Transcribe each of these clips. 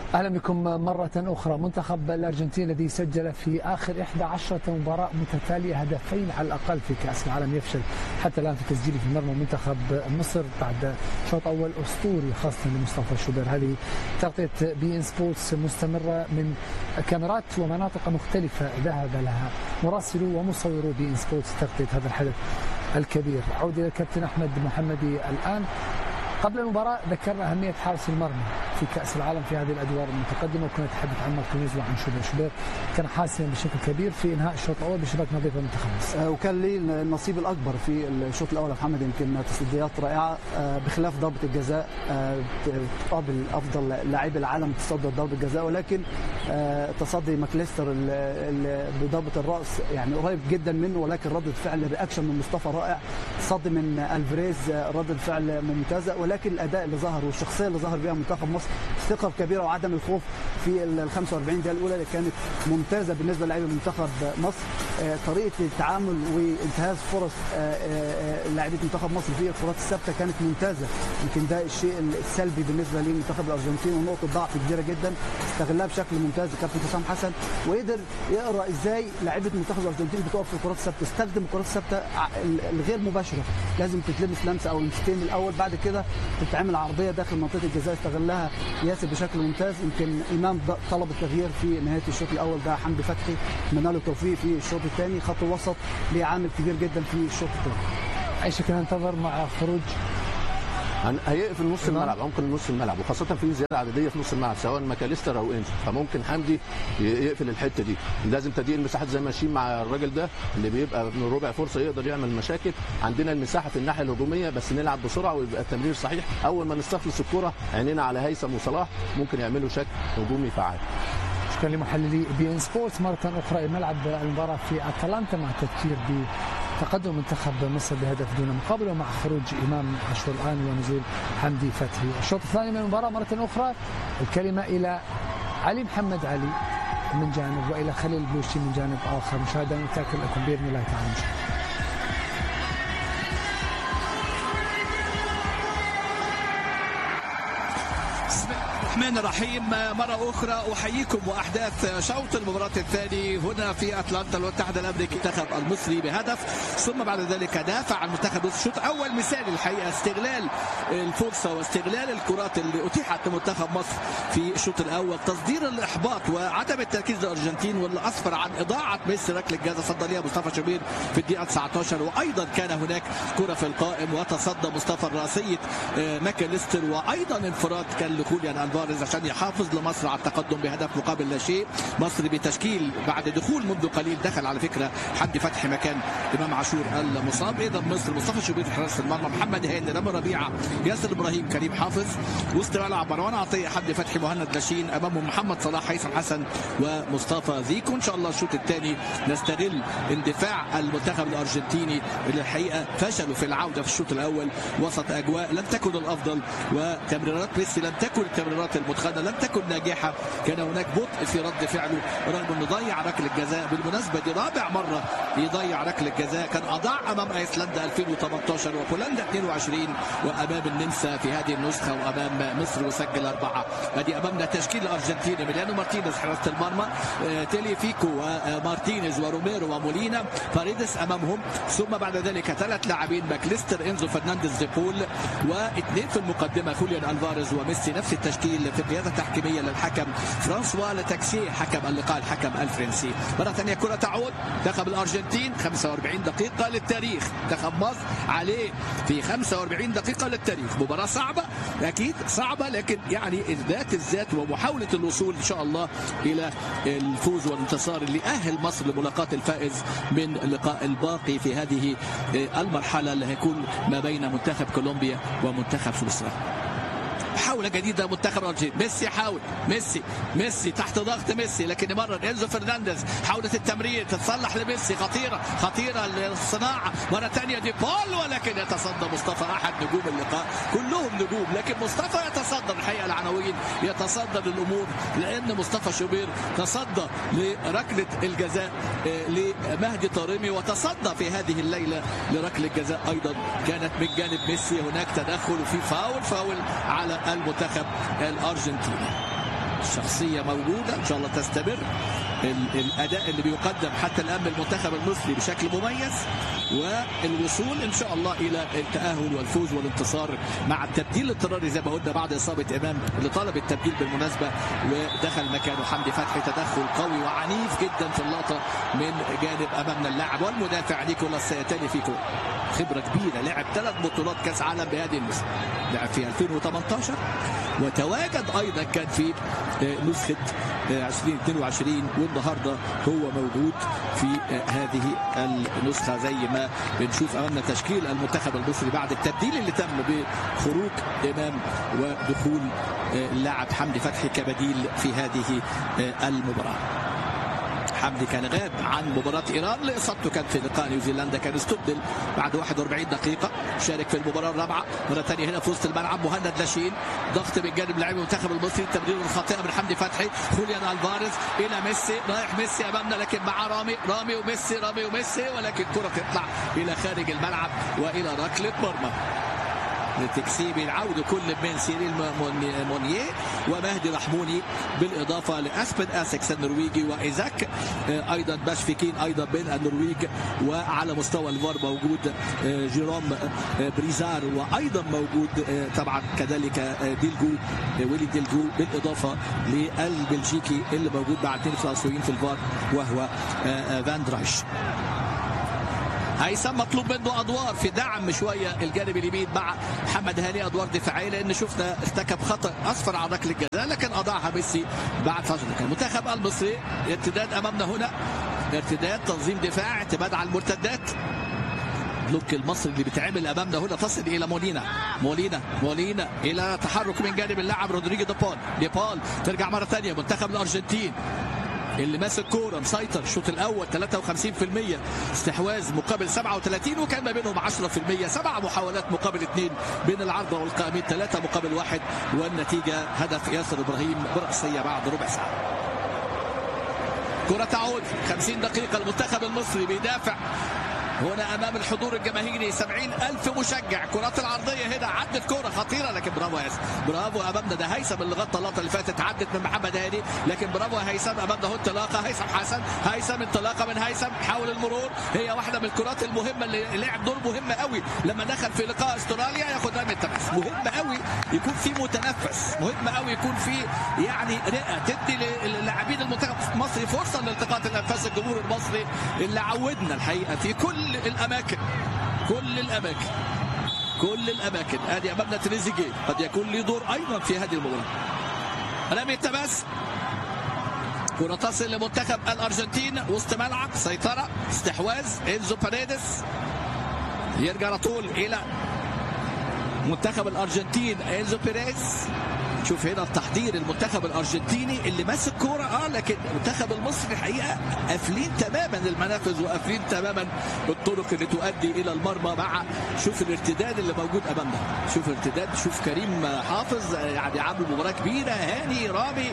اهلا بكم مرة أخرى منتخب الأرجنتين الذي سجل في آخر 11 مباراة متتالية هدفين على الأقل في كأس العالم يفشل حتى الآن في تسجيله في مرمى منتخب مصر بعد شوط أول أسطوري خاصة لمصطفى شوبير هذه تغطية بي إن سبورتس مستمرة من كاميرات ومناطق مختلفة ذهب لها مراسلو ومصورو بي إن سبورتس تغطية هذا الحدث الكبير عودة إلى الكابتن أحمد محمدي الآن قبل المباراة ذكرنا أهمية حارس المرمى في كأس العالم في هذه الأدوار المتقدمة وكنا نتحدث عن مارتينيز وعن شوبير شوبير كان حاسما بشكل كبير في إنهاء الشوط الأول بشباك نظيفة المنتخب آه وكان لي النصيب الأكبر في الشوط الأول يا محمد يمكن تصديات رائعة آه بخلاف ضربة الجزاء آه تقابل أفضل لاعب العالم تصدر ضربة الجزاء ولكن آه تصدي ماكليستر بضربة الرأس يعني قريب جدا منه ولكن ردة فعل الرياكشن من مصطفى رائع تصدي من الفريز ردة فعل ممتازة ولكن الاداء اللي ظهر والشخصيه اللي ظهر بها منتخب مصر الثقه الكبيره وعدم الخوف في ال 45 دقيقه الاولى اللي كانت ممتازه بالنسبه للاعيبه منتخب مصر طريقه التعامل وانتهاز فرص لاعيبه منتخب مصر في الكرات الثابته كانت ممتازه يمكن ده الشيء السلبي بالنسبه لمنتخب الارجنتين ونقطه ضعف كبيره جدا استغلها بشكل ممتاز الكابتن حسام حسن وقدر يقرا ازاي لاعيبه منتخب الارجنتين بتقف في الكرات الثابته استخدم الكرات الثابته الغير مباشره لازم تتلمس لمسه او لمستين الاول بعد كده تتعمل عرضيه داخل منطقه الجزاء استغلها ياسر بشكل ممتاز يمكن امام طلب التغيير في نهايه الشوط الاول ده حمدي فتحي اتمنى له التوفيق في الشوط الثاني خط الوسط ليه عامل كبير جدا في الشوط الثاني اي شكل ننتظر مع خروج هيقفل نص الملعب ممكن نص الملعب وخاصه في زياده عدديه في نص الملعب سواء ماكاليستر او انزو فممكن حمدي يقفل الحته دي لازم تضييق المساحات زي ما ماشيين مع الراجل ده اللي بيبقى من ربع فرصه يقدر يعمل مشاكل عندنا المساحه في الناحيه الهجوميه بس نلعب بسرعه ويبقى التمرير صحيح اول ما نستخلص الكره عينينا على هيثم وصلاح ممكن يعملوا شكل هجومي فعال شكرا لمحللي بي ان سبورتس مره اخرى ملعب المباراه في اتلانتا مع التذكير ب تقدم منتخب مصر بهدف دون مقابل ومع خروج امام عاشور الان ونزول حمدي فتحي الشوط الثاني من المباراه مره اخرى الكلمه الى علي محمد علي من جانب والى خليل بلوشي من جانب اخر مشاهده نتاكد لكم باذن الله تعالى الرحمن الرحيم مرة أخرى أحييكم وأحداث شوط المباراة الثاني هنا في أتلانتا المتحدة الأمريكية المنتخب المصري بهدف ثم بعد ذلك دافع عن منتخب مصر شوط أول مثالي الحقيقة استغلال الفرصة واستغلال الكرات اللي أتيحت لمنتخب مصر في الشوط الأول تصدير الإحباط وعدم التركيز للأرجنتين واللي أسفر عن إضاعة ميسي ركلة جزاء صدى ليها مصطفى شوبير في الدقيقة 19 وأيضا كان هناك كرة في القائم وتصدى مصطفى راسية ماكاليستر وأيضا انفراد كان لخوليان ألفاريز عشان يحافظ لمصر على التقدم بهدف مقابل لا شيء مصر بتشكيل بعد دخول منذ قليل دخل على فكره حمدي فتحي مكان امام عاشور المصاب ايضا مصر مصطفى شوبير في حراسه المرمى محمد هاني رامي ربيعه ياسر ابراهيم كريم حافظ وسط ملعب مروان عطيه حمدي فتحي مهند لاشين امامهم محمد صلاح هيثم حسن ومصطفى زيكو ان شاء الله الشوط الثاني نستغل اندفاع المنتخب الارجنتيني اللي الحقيقه فشلوا في العوده في الشوط الاول وسط اجواء لم تكن الافضل وتمريرات ميسي لم تكن التمريرات المتقنه لم تكن ناجحه كان هناك بطء في رد فعله رغم انه ضيع ركله جزاء بالمناسبه دي رابع مره يضيع ركله جزاء كان اضاع امام ايسلندا 2018 وبولندا 22 وامام النمسا في هذه النسخه وامام مصر وسجل اربعه ادي امامنا تشكيل الارجنتين ميلانو مارتينيز حراسه المرمى تيلي فيكو ومارتينيز وروميرو ومولينا فاريدس امامهم ثم بعد ذلك ثلاث لاعبين ماكليستر انزو فرنانديز ديبول واثنين في المقدمه خوليان الفاريز وميسي نفس التشكيل في قياده تحكيميه للحكم فرانسوا لتاكسي حكم اللقاء الحكم الفرنسي مره ثانيه كره تعود منتخب الارجنتين 45 دقيقه للتاريخ منتخب مصر عليه في 45 دقيقه للتاريخ مباراه صعبه اكيد صعبه لكن يعني اثبات الذات ومحاوله الوصول ان شاء الله الى الفوز والانتصار اللي اهل مصر لملاقاه الفائز من اللقاء الباقي في هذه المرحله اللي هيكون ما بين منتخب كولومبيا ومنتخب سويسرا محاولة جديدة منتخب الأرجنتين ميسي حاول ميسي ميسي تحت ضغط ميسي لكن مرة انزو فرنانديز حاولت التمرير تتصلح لميسي خطيرة خطيرة للصناعة مرة ثانية دي بول ولكن يتصدى مصطفى أحد نجوم اللقاء كلهم نجوم لكن مصطفى يتصدى الحقيقة العناوين يتصدى للأمور لأن مصطفى شوبير تصدى لركلة الجزاء لمهدي طارمي وتصدى في هذه الليلة لركلة جزاء أيضا كانت من جانب ميسي هناك تدخل وفي فاول فاول على المنتخب الارجنتيني الشخصيه موجوده ان شاء الله تستمر الاداء اللي بيقدم حتى الان بالمنتخب المصري بشكل مميز والوصول ان شاء الله الى التاهل والفوز والانتصار مع التبديل الاضطراري زي ما قلنا بعد اصابه امام اللي طلب التبديل بالمناسبه ودخل مكانه حمدي فتحي تدخل قوي وعنيف جدا في اللقطه من جانب امامنا اللاعب والمدافع نيكولاس سيتالي في كوره خبره كبيره لعب ثلاث بطولات كاس عالم بهذه النسخه لعب في 2018 وتواجد ايضا كان في نسخه 2022 والنهارده هو موجود في هذه النسخه زي ما بنشوف امامنا تشكيل المنتخب المصري بعد التبديل اللي تم بخروج امام ودخول اللاعب حمدي فتحي كبديل في هذه المباراه. حمدي كان غاب عن مباراة إيران لإصابته كانت في لقاء نيوزيلندا كان استبدل بعد 41 دقيقة شارك في المباراة الرابعة مرة ثانية هنا في وسط الملعب مهند لاشين ضغط من جانب لاعب المنتخب المصري التمرير الخاطئة من حمدي فتحي خوليان الفاريز إلى ميسي رايح ميسي أمامنا لكن مع رامي رامي وميسي رامي وميسي ولكن كرة تطلع إلى خارج الملعب وإلى ركلة مرمى لتكسيب العودة كل من سيريل مونيه ومهدي رحموني بالإضافة لأسبن أسكس النرويجي وإيزاك أيضا باشفيكين أيضا من النرويج وعلى مستوى الفار موجود جيروم بريزار وأيضا موجود طبعا كذلك ديلجو ويلي ديلجو بالإضافة للبلجيكي اللي موجود مع اثنين فرنسويين في الفار وهو فان درايش هيثم مطلوب منه ادوار في دعم شويه الجانب اليمين مع محمد هاني ادوار دفاعيه لان شفنا ارتكب خطا اصفر على ركله الجزاء لكن اضاعها ميسي بعد فجر المنتخب المصري ارتداد امامنا هنا ارتداد تنظيم دفاع اعتماد على المرتدات بلوك المصري اللي بيتعمل امامنا هنا تصل الى مولينا مولينا مولينا الى تحرك من جانب اللاعب رودريجو ديبول ديبول ترجع مره ثانيه منتخب الارجنتين اللي ماسك كوره مسيطر الشوط الاول 53% استحواذ مقابل 37 وكان ما بينهم 10% سبع محاولات مقابل اثنين بين العارضه والقائمين ثلاثه مقابل واحد والنتيجه هدف ياسر ابراهيم براسيه بعد ربع ساعه. كرة تعود 50 دقيقة المنتخب المصري بيدافع هنا امام الحضور الجماهيري 70 الف مشجع كرات العرضيه هنا عدت كره خطيره لكن برافو ياسر برافو امامنا ده هيثم اللي غطى اللقطه اللي فاتت عدت من محمد هاني لكن برافو هيثم امامنا هو انطلاقه هيثم حسن هيثم انطلاقه من هيثم حاول المرور هي واحده من الكرات المهمه اللي لعب دور مهم قوي لما دخل في لقاء استراليا ياخد رمي التنفس مهم قوي يكون في متنفس مهم قوي يكون في يعني رئه تدي للاعبين المنتخب المصري فرصه لالتقاط الانفاس الجمهور المصري اللي عودنا الحقيقه في كل الاماكن كل الاماكن كل الاماكن ادي امامنا تريزيجيه قد يكون له دور ايضا في هذه المباراه رمي التماس كرة تصل لمنتخب الارجنتين وسط ملعب سيطرة استحواذ انزو باريدس يرجع على طول الى منتخب الارجنتين انزو بيريز شوف هنا التحضير المنتخب الارجنتيني اللي ماسك كوره اه لكن المنتخب المصري الحقيقه قافلين تماما المنافذ وقافلين تماما الطرق اللي تؤدي الى المرمى مع شوف الارتداد اللي موجود امامنا شوف الارتداد شوف كريم حافظ يعني عامل مباراه كبيره هاني رامي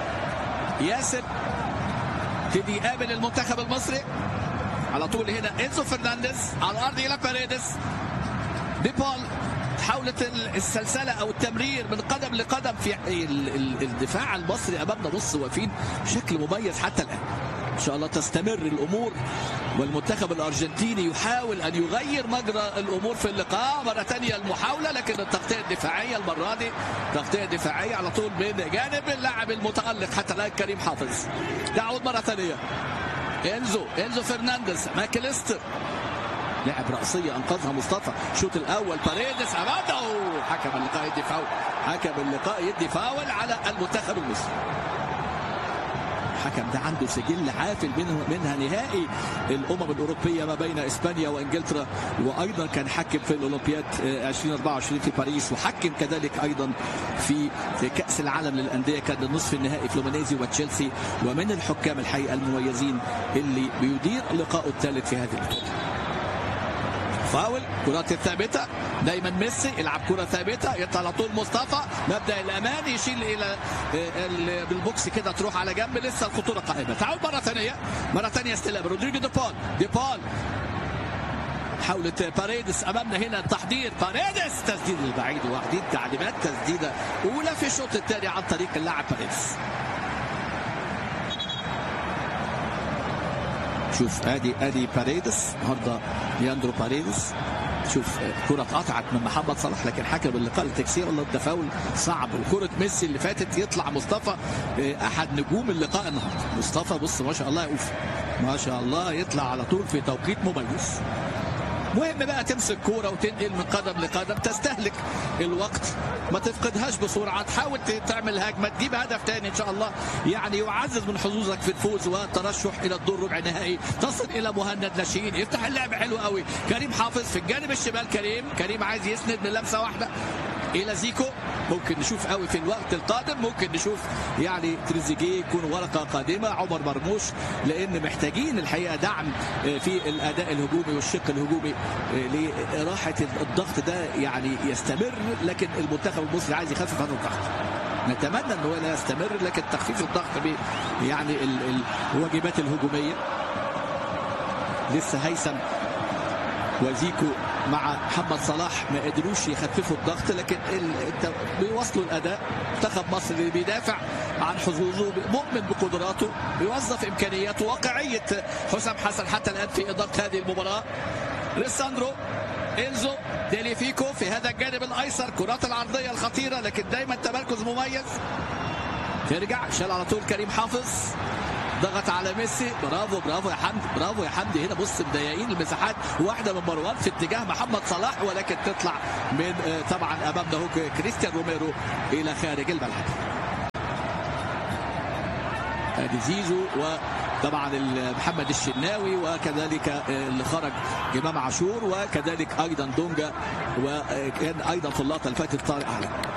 ياسر تدي يقابل المنتخب المصري على طول هنا انزو فرنانديز على الارض الى باريدس ديبول حاولت السلسلة أو التمرير من قدم لقدم في الدفاع المصري أمامنا بص واقفين بشكل مميز حتى الآن إن شاء الله تستمر الأمور والمنتخب الأرجنتيني يحاول أن يغير مجرى الأمور في اللقاء مرة ثانية المحاولة لكن التغطية الدفاعية المرة دي تغطية دفاعية على طول من جانب اللاعب المتألق حتى الآن كريم حافظ تعود مرة ثانية انزو انزو فرنانديز ماكليستر لعب رأسية أنقذها مصطفى الشوط الأول باريدس أمامه حكم اللقاء يدي فاول حكم اللقاء يدي فاول على المنتخب المصري الحكم ده عنده سجل عافل منه منها نهائي الامم الاوروبيه ما بين اسبانيا وانجلترا وايضا كان حكم في الاولمبياد 2024 في باريس وحكم كذلك ايضا في في كاس العالم للانديه كان النصف النهائي فلومينيزي وتشيلسي ومن الحكام الحقيقه المميزين اللي بيدير لقائه الثالث في هذه البطوله فاول كرات الثابته دايما ميسي يلعب كره ثابته يطلع على طول مصطفى مبدا الامان يشيل الى بالبوكس كده تروح على جنب لسه الخطوره قائمه تعال مره ثانيه مره ثانيه استلام رودريجو ديبول ديبول محاولة باريدس أمامنا هنا التحضير باريدس تسديد البعيد واخدين تعليمات تسديدة أولى في الشوط الثاني عن طريق اللاعب باريدس شوف ادي ادي باريدس النهارده لياندرو باريدس شوف كرة اتقطعت من محمد صلاح لكن حكم اللقاء التكسير الله ده فاول صعب وكرة ميسي اللي فاتت يطلع مصطفى احد نجوم اللقاء النهارده مصطفى بص ما شاء الله يقف ما شاء الله يطلع على طول في توقيت مميز مهم بقى تمسك كوره وتنقل من قدم لقدم تستهلك الوقت ما تفقدهاش بسرعه تحاول تعمل هجمه تجيب هدف تاني ان شاء الله يعني يعزز من حظوظك في الفوز والترشح الى الدور ربع النهائي تصل الى مهند نشين يفتح اللعب حلو قوي كريم حافظ في الجانب الشمال كريم كريم عايز يسند من لمسه واحده الى زيكو ممكن نشوف قوي في الوقت القادم ممكن نشوف يعني تريزيجيه يكون ورقه قادمه عمر مرموش لان محتاجين الحقيقه دعم في الاداء الهجومي والشق الهجومي لراحه الضغط ده يعني يستمر لكن المنتخب المصري عايز يخفف هذا الضغط نتمنى ان هو لا يستمر لكن تخفيف الضغط ب يعني الواجبات الهجوميه لسه هيثم وزيكو مع محمد صلاح ما قدروش يخففوا الضغط لكن انت بيوصلوا الاداء منتخب مصر اللي بيدافع عن حظوظه مؤمن بقدراته بيوظف امكانياته واقعيه حسام حسن حتى الان في اداره هذه المباراه ريساندرو انزو ديليفيكو في هذا الجانب الايسر كرات العرضيه الخطيره لكن دايما تمركز مميز ترجع شال على طول كريم حافظ ضغط على ميسي برافو برافو يا حمدي برافو يا حمدي هنا بص مضيقين المساحات واحده من مروان في اتجاه محمد صلاح ولكن تطلع من طبعا امامنا هو كريستيان روميرو الى خارج الملعب ادي زيزو وطبعا محمد الشناوي وكذلك اللي خرج امام عاشور وكذلك ايضا دونجا وكان ايضا في اللقطه اللي فاتت طارق اعلى